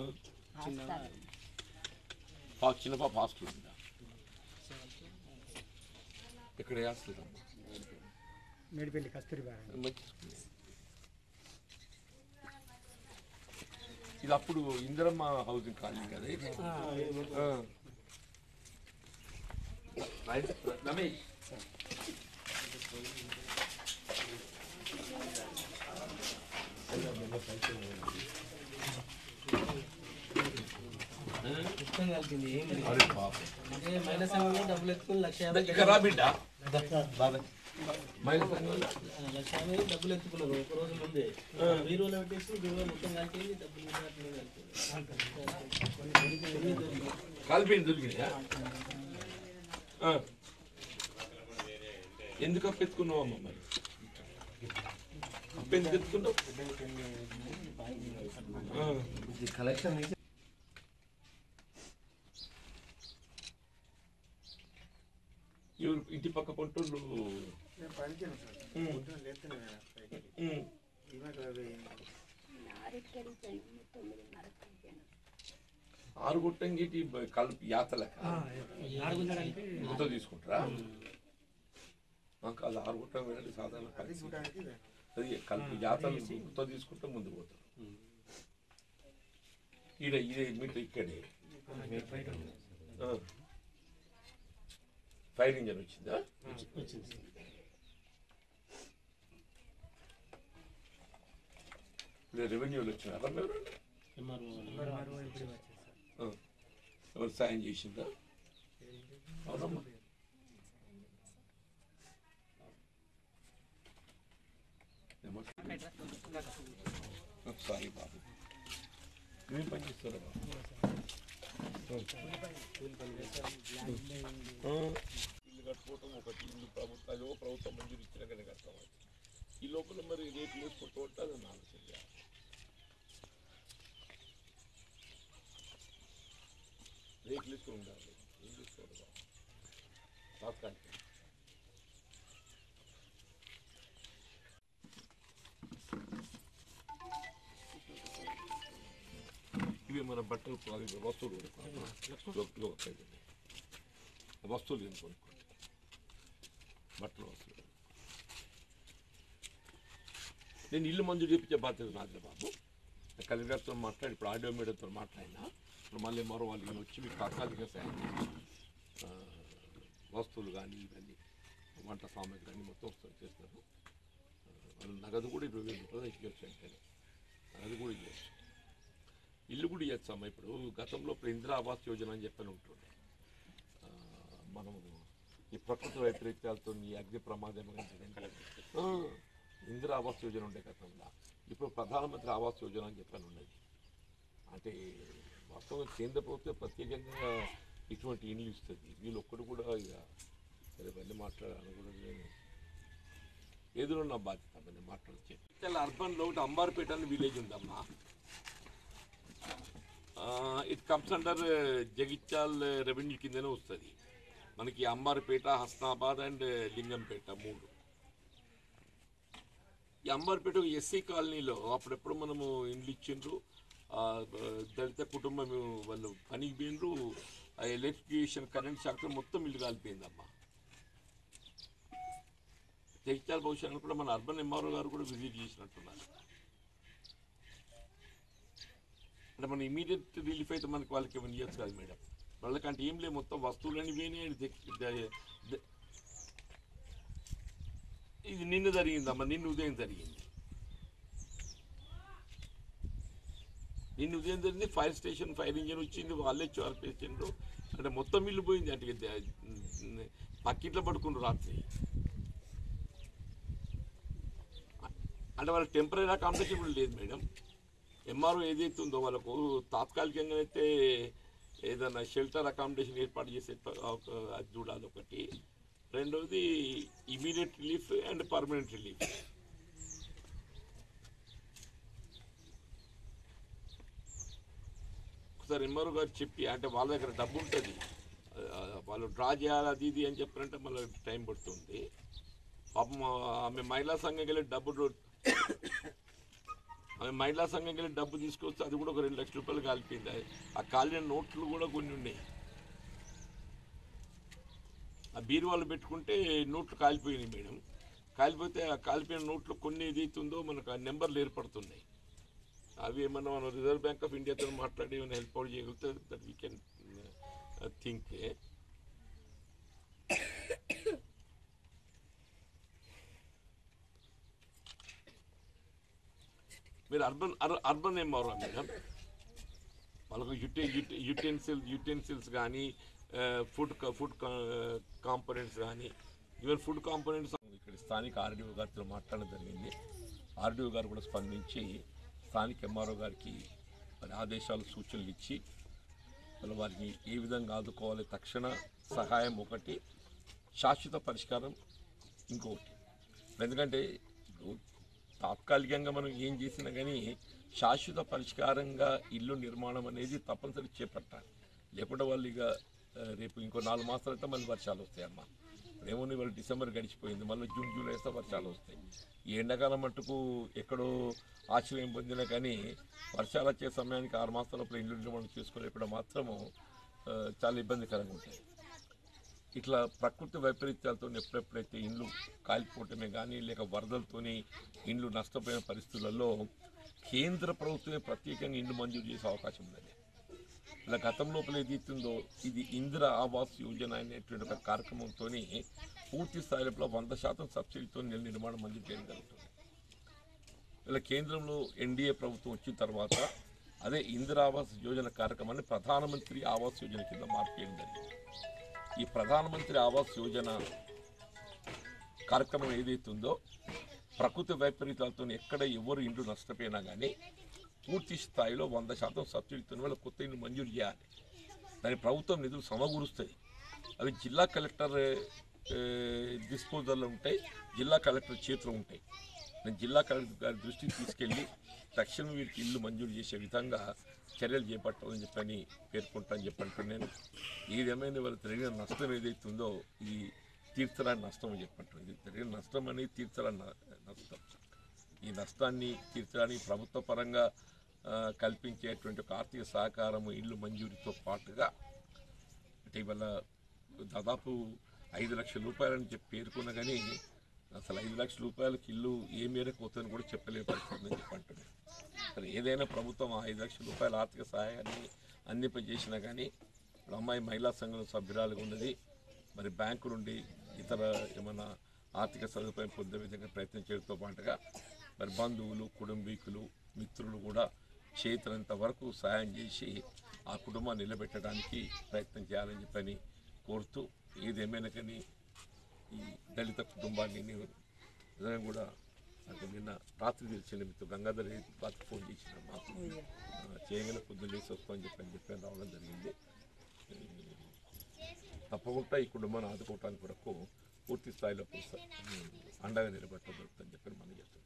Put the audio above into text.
పాప చిన్న పాప హాస్టల్ ఉందా ఇక్కడ హాస్టల్ మేడిపల్లి కస్తూరిబా మంచి స్కూల్. ఇది అప్పుడు ఇందిరమ్మ హౌసింగ్ కాలనీ కదా ఇది? ఆ. రైట్. రమేష్ మొత్తం కలిపింది ఏం లేదు అరే పాపం అంటే మహిళా సంఘంలో డబ్బులు ఎత్తుకుని లక్ష యాభై ఇక్కడ రా బిడ్డ బాబాయ్ మైలు ఆ, లక్ష యాభై డబ్బులు ఎత్తుకున్నారు ఒక రోజు ముందే బీరువాలో పెట్టేసి బీరువా మొత్తం కలిపింది డబ్బులు మీద అట్లనే కలిపింది కాల్పోయింది దొరికిందా ఆ. ఎందుకు అప్పెత్తుకున్నావు అమ్మ మరి అప్పు ఎందుకు ఎత్తుకున్నావు ఆ. కలెక్షన్ ఎవరు ఇంటి పక్క కొంటోళ్ళు నేను పనిచేయను సార్ ఉమ్, పొద్దున లేస్తేనే కదా పైకి. ఉమ్. ఈమెకు అవి ఆరు గుట్టం గీటి కలిపి యాతలక గుత్త తీసుకుంటారా మాకు అది ఆరు గుట్టం వెళ్ళి సాధారణ కలిసి చూడడానికి అది కలిపి జాతర గుత్త తీసుకుంటే ముందు పోతారు ఈడ ఇదే మీటర్ ఇక్కడే ఆ. ఫైర్ ఇంజన్ వచ్చిందా వచ్చింది ఇప్పుడు రెవెన్యూలు వచ్చినారా మీరు ఎంఆర్ఓ మరో ఇప్పుడు వచ్చేది సార్ ఆ. ఎవరు సాయం చేసిందా అవునమ్మా సారీ బాబు ఏం పని చేస్తారా బాబు ఆ. ఇల్లు కట్టుకోవటం ఒకటి ఇల్లు ప్రభుత్వాలు ప్రభుత్వం మంజూరు ఇచ్చినాకనే కడతాం ఈ లోపల మరి రేట్లు వేసుకుంటూ ఉంటే అది ఆలోచన చేయాలి రేట్లు వేసుకుని ఉండాలి ఏం చేసుకోవాలి బాబు తాత్కాలిక ఇవి మన బట్టలు అది వస్తువులు కొనుక్కోవాలి. లో- లో- ఖైదు. వస్తువులు ఏం కొనుక్కోండి బట్టలు వస్తువులు నేను ఇల్లు మంజూరు చేయించే బాధ్యత నాది బాబు కలెక్టర్తో మాట్లాడి ఇప్పుడు ఆడియో మీడియాతో మాట్లాడినా ఇప్పుడు మళ్ళీ మరో వాళ్ళు ఈయన వచ్చి మీకు తాత్కాలిక సాయం చేసి, ఆ, వస్తువులు కానీ ఇవన్నీ వంట సామాగ్రి కానీ మొత్తం వస్తారు చేస్తారు ఆ, వాళ్ళు నగదు కూడా ఇరవై వేలు రూపాయలు ఇచ్చేయచ్చు అంటే నగదు కూడా ఇవ్వచ్చు ఇల్లు కూడా ఇవ్వచ్చు అమ్మ ఇప్పుడు గతంలో ఇప్పుడు ఇందిరా ఆవాస్ యోజన అని చెప్పని ఉంటుండే ఆ, మనము ఈ ప్రకృతి వైపరీత్యాలతో ఈ అగ్ని ప్రమాదం కానీ ఆ, ఇందిరా ఆవాస్ యోజన ఉండే గతంలో ఇప్పుడు ప్రధానమంత్రి ఆవాస్ యోజన అని చెప్పని ఉన్నది అంటే వాస్తవంగా కేంద్ర ప్రభుత్వం ప్రత్యేకంగా ఇటువంటి ఇండ్లు ఇస్తుంది వీళ్ళు ఒక్కడు కూడా ఇక సరే ఇవన్నీ మాట్లాడాలని కూడా నేను ఏదో నా బాధ్యత నేను మాట్లాడచ్చు చాలా అర్బన్లో ఒకటి అంబార్పేట అని విలేజ్ ఉందమ్మా it comes under Jagtial revenue కిందనే వస్తుంది మనకి అంబార్పేట హస్నాబాద్ అండ్ లింగంపేట మూడు ఈ అంబార్పేట ఒక ఎస్సీ కాలనీలో అప్పుడెప్పుడు మనము ఇండ్లు ఇచ్చిండ్రు ఆ, బ- దళిత కుటుంబం వాళ్ళు పనికి పోయిండ్రు ఆ ఎలక్ట్రిఫికేషన్ కరెంట్ షాక్ మొత్తం ఇల్లు కాలిపోయిందమ్మా జగిత్యాల భవిష్యత్తు కూడా మన అర్బన్ ఎంఆర్ఓ గారు కూడా విజిట్ చేసినట్టున్నారు అంటే మన ఇమీడియట్ రిలీఫ్ అయితే మనకి వాళ్ళకి ఏమైనా ఇవ్వచ్చు కదా మేడం వాళ్ళకంటే ఏం లేదు మొత్తం వస్తువులన్నీ పోయినాయి ద- ద- ద- ఇది నిన్న జరిగిందమ్మా నిన్న ఉదయం జరిగింది నిన్న ఉదయం జరిగింది ఫైర్ స్టేషన్ ఫైర్ ఇంజిన్ వచ్చింది వాళ్ళే చోర్పేసిండ్రు అంటే మొత్తం ఇల్లు పోయింది అంటే ద- పక్కింట్లో పడుకుండ్రు రాత్రి అంటే వాళ్ళ టెంపరీ అకామిడేషన్ కూడా లేదు మేడం ఎంఆర్ఓ ఏదైతే ఉందో వాళ్ళకు తాత్కాలికంగా అయితే ఏదైనా షెల్టర్ అకామిడేషన్ ఏర్పాటు చేసే ప- ఒక అది చూడాలి ఒకటి రెండవది immediate relief and permanent relief ఒకసారి ఎంఆర్ఓ గారు చెప్పి అంటే వాళ్ళ దగ్గర డబ్బు ఉంటుంది ఆ, వాళ్ళు డ్రా చేయాలి అది ఇది అని చెప్పారంటే మళ్ళీ టైం పడుతుంది పాపం ఆమె మహిళా సంఘం వెళ్ళి డబ్బు రో- ఆమె మహిళా సంఘం వెళ్ళి డబ్బు తీసుకొస్తే అది కూడా ఒక రెండు లక్షల రూపాయలు కాలిపోయింది ఆ కాలిన నోట్లు కూడా కొన్ని ఉన్నాయి ఆ బీరువాళ్ళు పెట్టుకుంటే నోట్లు కాలిపోయినాయి మేడం కాలిపోతే ఆ కాలిపోయిన నోట్లు కొన్ని ఏదైతుందో మనకు ఆ నెంబర్లు ఏర్పడుతున్నాయి అవి ఏమన్నా మనం రిజర్వ్ బ్యాంక్ ఆఫ్ ఇండియాతో మాట్లాడి ఏమైనా హెల్ప్ అవుట్ చేయగలిగితే దట్ వీ కెన్ థింక్ మీరు అర్బన్ అర్- అర్బన్ ఏం మారా మేడం వాళ్ళకు యుటే యుటెన్సిల్ యుటెన్సిల్స్ కానీ ఫుడ్ ఫుడ్ కాంపోనెంట్స్ కానీ ఈవెన్ ఫుడ్ కాంపోనెంట్స్ ఇక్కడ స్థానిక ఆర్డీఓ గారితో మాట్లాడడం జరిగింది ఆర్డీఓ గారు కూడా స్పందించి స్థానిక ఎంఆర్ఓ గారికి మరి ఆదేశాలు సూచనలు ఇచ్చి వాళ్ళ వారిని ఏ విధంగా ఆదుకోవాలి తక్షణ సహాయం ఒకటి శాశ్వత పరిష్కారం ఇంకొకటి ఎందుకంటే ఇప్పుడు తాత్కాలికంగా మనం ఏం చేసినా కానీ శాశ్వత పరిష్కారంగా ఇల్లు నిర్మాణం అనేది తప్పనిసరి చేపట్టాలి లేకుంటే వాళ్ళు ఇక ఆ, రేపు ఇంకో నాలుగు మాసాలు అయితే మళ్ళీ వర్షాలు వస్తాయమ్మా ఏమోని వాళ్ళు డిసెంబర్ గడిచిపోయింది మళ్ళీ జూన్ జూలై వస్తే వర్షాలు వస్తాయి ఈ ఎండాకాలం మట్టుకు ఎక్కడో ఆశ్రయం పొందినా కానీ వర్షాలు వచ్చే సమయానికి ఆరు మాసాల లోపల ఇల్లు నిర్మాణం చేసుకునేప్పుడు మాత్రము ఆ, చాలా ఇబ్బందికరంగా ఉంటాయి ఇట్లా ప్రకృతి వైపరీత్యాలతో ఎప్పుడెప్పుడైతే ఇండ్లు కాలిపోవటమే కానీ లేక వరదలతోని ఇండ్లు నష్టపోయిన పరిస్థితులలో కేంద్ర ప్రభుత్వమే ప్రత్యేకంగా ఇండ్లు మంజూరు చేసే అవకాశం ఉందండి ఇలా గతం లోపల ఏదైతుందో ఇది ఇందిరా ఆవాస్ యోజన అనేటువంటి ఒక కార్యక్రమంతో పూర్తి స్థాయిలో వంద శాతం సబ్సిడీతో ఇళ్ళ నిర్మాణం మంజూరు చేయడం జరుగుతుంది ఇలా కేంద్రంలో ఎన్డీఏ ప్రభుత్వం వచ్చిన తర్వాత అదే ఇందిరా ఆవాస్ యోజన కార్యక్రమాన్ని ప్రధానమంత్రి ఆవాస్ యోజన కింద మార్పు చేయడం జరిగింది ఈ ప్రధానమంత్రి ఆవాస్ యోజన కార్యక్రమం ఏదైతే ఉందో ప్రకృతి వైపరీత్యాలతో ఎక్కడ ఎవరు ఇండ్లు నష్టపోయినా కానీ పూర్తి స్థాయిలో వంద శాతం సబ్సిడీతో వాళ్ళ కొత్త ఇండ్లు మంజూరు చేయాలి దాని ప్రభుత్వం నిధులు సమకూరుస్తుంది అవి జిల్లా కలెక్టర్ డిస్పోజల్లో ఉంటాయి జిల్లా కలెక్టర్ చేతిలో ఉంటాయి నేను జిల్లా కలెక్టర్ గారి దృష్టికి తీసుకెళ్ళి తక్షణం వీరికి ఇల్లు మంజూరు చేసే విధంగా చర్యలు చేపట్టాలని చెప్పని పేర్కొంటానని చెప్పంటున్నాను ఏదేమైనా వాళ్ళకి జరిగిన నష్టం ఏదైతుందో ఇది తీర్చరాని నష్టం అని చెప్పంటున్నాను ఇది జరిగిన నష్టం అనేది తీర్చరాని న- నష్టం ఈ నష్టాన్ని తీర్చడానికి ప్రభుత్వ పరంగా ఆ, కల్పించేటువంటి ఒక ఆర్థిక సహకారము ఇల్లు మంజూరీతో పాటుగా అంటే ఇవాళ దాదాపు ఐదు లక్షల రూపాయలని చెప్పి పేర్కొన్నా కానీ అసలు ఐదు లక్షల రూపాయలకి ఇల్లు ఏ మేరకు అవుతుందని కూడా చెప్పలేని పరిస్థితి ఉందని చెప్పి అంటున్నాను సరే ఏదైనా ప్రభుత్వం ఆ ఐదు లక్షల రూపాయల ఆర్థిక సహాయాన్ని అందింపజేసినా కానీ ఇప్పుడు అమ్మాయి మహిళా సంఘం సభ్యురాలుగా ఉన్నది మరి బ్యాంకు నుండి ఇతర ఏమైనా ఆర్థిక సదుపాయం పొందే విధంగా ప్రయత్నం చేయడంతో పాటుగా మరి బంధువులు కుటుంబీకులు మిత్రులు కూడా చేతులంత వరకు సహాయం చేసి ఆ కుటుంబాన్ని నిలబెట్టడానికి ప్రయత్నం చేయాలని చెప్పని కోరుతూ ఏదేమైనా కానీ ఈ దళిత కుటుంబాన్ని నేను నిజంగా కూడా నాకు నిన్న రాత్రి తెలిసిన మీతో గంగాధర్ రాత్రి ఫోన్ చేసిన మాకు ఆ, చేయగల పొద్దున్న లేసి వస్తామని చెప్పని చెప్పి రావడం జరిగింది తప్పకుండా ఈ కుటుంబాన్ని ఆదుకోవడానికి కొరకు పూర్తి స్థాయిలో ప్రోత్స- అండగా నిలబెట్టబడుతుందని చెప్పి మనం చేస్తున్నాం